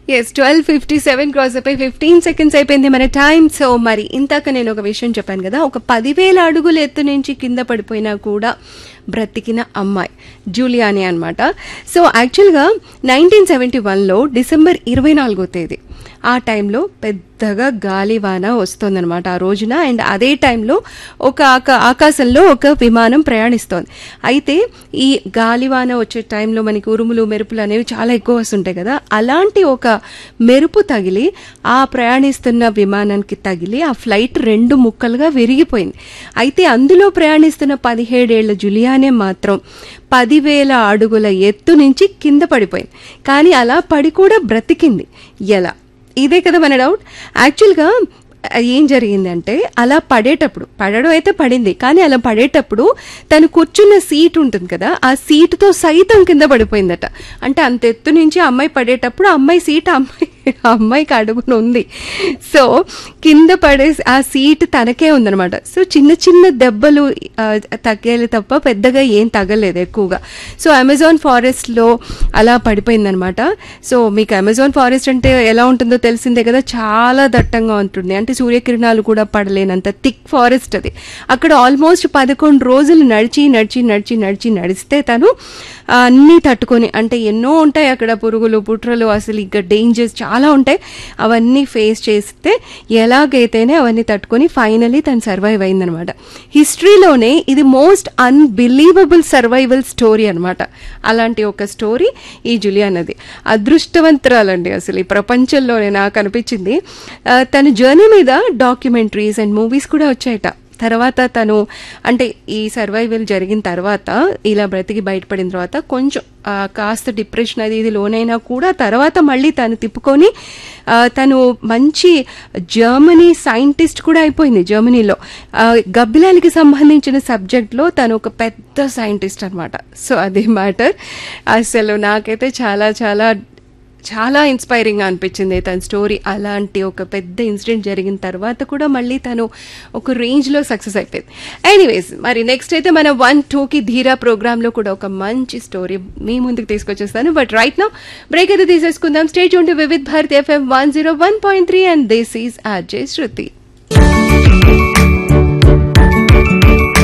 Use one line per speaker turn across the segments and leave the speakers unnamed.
yes twelve fifty seven cross అయిపోయి fifteen seconds అయిపోయింది మన టైం సో మరి ఇంతాక నేను ఒక విషయం చెప్పాను కదా ఒక పదివేల అడుగుల ఎత్తు నుంచి కింద పడిపోయినా కూడా బ్రతికిన అమ్మాయి జూలియాని అనమాట సో యాక్చువల్గా నైన్టీన్ సెవెంటీ వన్లో డిసెంబర్ ఇరవై నాలుగో తేదీ ఆ టైంలో పెద్దగా గాలివాన వస్తుందన్నమాట ఆ రోజున అండ్ అదే టైంలో ఒక ఆకా ఆకాశంలో ఒక విమానం ప్రయాణిస్తోంది అయితే ఈ గాలివాన వచ్చే టైంలో మనకి ఉరుములు మెరుపులు అనేవి చాలా ఎక్కువ వస్తుంటాయి కదా అలాంటి ఒక మెరుపు తగిలి ఆ ప్రయాణిస్తున్న విమానానికి తగిలి ఆ ఫ్లైట్ రెండు ముక్కలుగా విరిగిపోయింది అయితే అందులో ప్రయాణిస్తున్న పదిహేడేళ్ల జులియానే మాత్రం పదివేల అడుగుల ఎత్తు నుంచి కింద పడిపోయింది కానీ అలా పడి కూడా బ్రతికింది ఎలా ఇదే కదా మన డౌట్ యాక్చువల్గా ఏం జరిగిందంటే అలా పడేటప్పుడు పడడం అయితే పడింది కానీ అలా పడేటప్పుడు తను కూర్చున్న సీట్ ఉంటుంది కదా ఆ సీటుతో సైతం కింద పడిపోయిందట అంటే అంత ఎత్తు నుంచి ఆ అమ్మాయి పడేటప్పుడు ఆ అమ్మాయి సీట్ ఆ అమ్మాయి ఆ అమ్మాయికి అడుగున ఉంది సో కింద పడే ఆ సీట్ తనకే ఉందనమాట సో చిన్న చిన్న దెబ్బలు ఆ, తగ్గేది తప్ప పెద్దగా ఏం తగ్గలేదు ఎక్కువగా సో అమెజాన్ ఫారెస్ట్లో అలా పడిపోయిందనమాట సో మీకు అమెజాన్ ఫారెస్ట్ అంటే ఎలా ఉంటుందో తెలిసిందే కదా చాలా దట్టంగా ఉంటుంది అంటే సూర్యకిరణాలు కూడా పడలేనంత థిక్ ఫారెస్ట్ అది అక్కడ ఆల్మోస్ట్ పదకొండు రోజులు నడిచి నడిచి నడిచి నడిచి నడిస్తే తను ఆ, అన్నీ తట్టుకొని అంటే ఎన్నో ఉంటాయి అక్కడ పురుగులు పుట్రలు అసలు ఇంకా డేంజర్స్ చాలా ఉంటాయి అవన్నీ ఫేస్ చేస్తే ఎలాగైతేనే అవన్నీ తట్టుకొని ఫైనలీ తను సర్వైవ్ అయిందనమాట హిస్టరీలోనే ఇది మోస్ట్ అన్బిలీవబుల్ సర్వైవల్ స్టోరీ అనమాట అలాంటి ఒక స్టోరీ ఈ జులియానది అదృష్టవంతురాలండి అసలు ఈ ప్రపంచంలోనే నాకు అనిపించింది ఆ, తన జర్నీ మీద డాక్యుమెంటరీస్ అండ్ మూవీస్ కూడా వచ్చాయట తర్వాత తను అంటే ఈ సర్వైవల్ జరిగిన తర్వాత ఇలా బ్రతికి బయటపడిన తర్వాత కొంచెం ఆ, కాస్త డిప్రెషన్ అది ఇది లోనైనా కూడా తర్వాత మళ్ళీ తను తిప్పుకొని ఆ, తను మంచి జర్మనీ సైంటిస్ట్ కూడా అయిపోయింది జర్మనీలో ఆ, గబ్బిలానికి సంబంధించిన సబ్జెక్ట్లో తను ఒక పెద్ద సైంటిస్ట్ అనమాట సో అది మ్యాటర్ అసలు నాకైతే చాలా చాలా చాలా ఇన్స్పైరింగ్గా అనిపించింది తన స్టోరీ అలాంటి ఒక పెద్ద ఇన్సిడెంట్ జరిగిన తర్వాత కూడా మళ్ళీ తను ఒక రేంజ్లో సక్సెస్ అయిపోయింది ఎనీవేస్ మరి నెక్స్ట్ అయితే మన వన్ టూకి ధీరా ప్రోగ్రాంలో కూడా ఒక మంచి స్టోరీ మీ ముందుకు తీసుకొచ్చేస్తాను బట్ రైట్ నౌ బ్రేక్ అయితే తీసేసుకుందాం స్టేజ్ ఉంటే Vividh Bharat FM one zero one point three and this is Ajay Shruti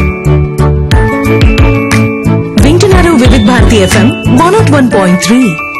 వింటున్నారు Vividha Bharati FM one nought one point three